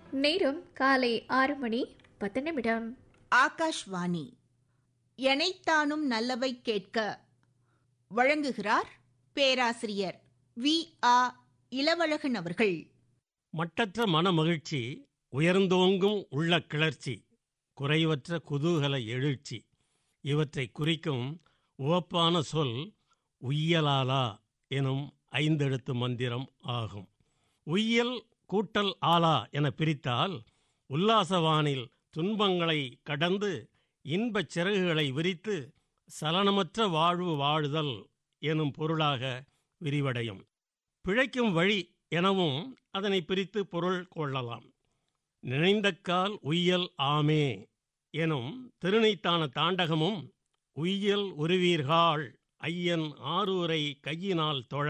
நேரம் காலை ஆறு மணி பத்து நிமிடம் ஆகாஷ்வாணி எனைத்தானும் நல்லவை கேட்க வழங்குகிறார் பேராசிரியர் வி ஆ இளவழகன் அவர்கள் மட்டற்ற மனமகிழ்ச்சி உயர்ந்தோங்கும் உள்ள கிளர்ச்சி குறைவற்ற குதூகல எழுச்சி இவற்றை குறிக்கும் உவப்பான சொல் உய்யலாலா எனும் ஐந்தெழுத்து மந்திரம் ஆகும் உய்யல் கூட்டல் ஆலா என பிரித்தால் உல்லாசவானில் துன்பங்களை கடந்து இன்பச் சிறகுகளை விரித்து சலனமற்ற வாழ்வு வாழுதல் எனும் பொருளாக விரிவடையும் பிழைக்கும் வழி எனவும் அதனை பிரித்து பொருள் கொள்ளலாம் நினைந்தக்கால் உய்யல் ஆமே எனும் திருநைத்தான தாண்டகமும் உய்யல் உருவீர்கள் ஐயன் ஆரூரை கையினால் தொழ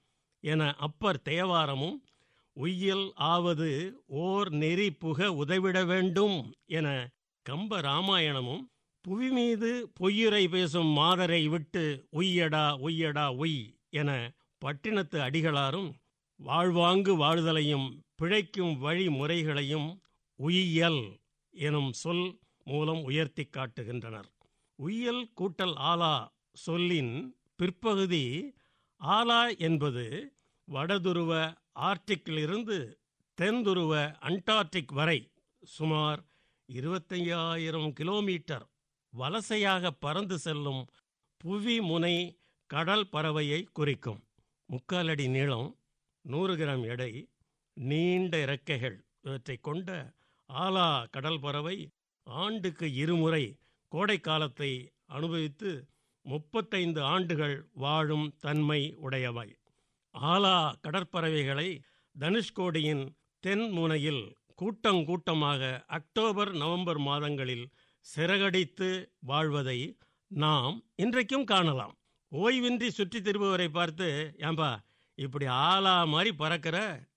என அப்பர் தேவாரமும் உய்யல் ஆவது ஓர் நெறி புக உதவிட வேண்டும் என கம்ப ராமாயணமும் புவி மீது பொய்யுரை பேசும் மாதரை விட்டு உய்யடா உய்யடா உய் என பட்டினத்து அடிகளாரும் வாழ்வாங்கு வாழ்தலையும் பிழைக்கும் வழிமுறைகளையும் உய்யல் எனும் சொல் மூலம் உயர்த்தி காட்டுகின்றனர் உய்யல் கூட்டல் ஆலா சொல்லின் பிற்பகுதி ஆலா என்பது வடதுருவ ஆர்டிக்கிலிருந்து தென்துருவ அண்டார்டிக் வரை சுமார் இருபத்தையாயிரம் கிலோமீட்டர் வலசையாக பறந்து செல்லும் புவி முனை கடல் பறவையை குறிக்கும் முக்காலடி நீளம் நூறு கிராம் எடை நீண்ட இறக்கைகள் இவற்றை கொண்ட ஆலா கடல் பறவை ஆண்டுக்கு இருமுறை கோடை காலத்தை அனுபவித்து முப்பத்தைந்து ஆண்டுகள் வாழும் தன்மை உடையவை ஆலா கடற்பறவைகளை தனுஷ்கோடியின் தென் முனையில் கூட்டம் கூட்டமாக அக்டோபர் நவம்பர் மாதங்களில் சிறகடித்து வாழ்வதை நாம் இன்றைக்கும் காணலாம் ஓய்வின்றி சுற்றித் திரும்புவரை பார்த்து ஏம்பா இப்படி ஆலா மாதிரி பறக்கிற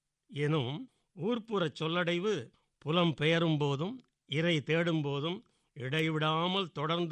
எனும் ஊர்ப்புற சொல்லடைவு புலம் பெயரும் போதும் இறை தேடும் போதும் இடைவிடாமல் தொடர்ந்து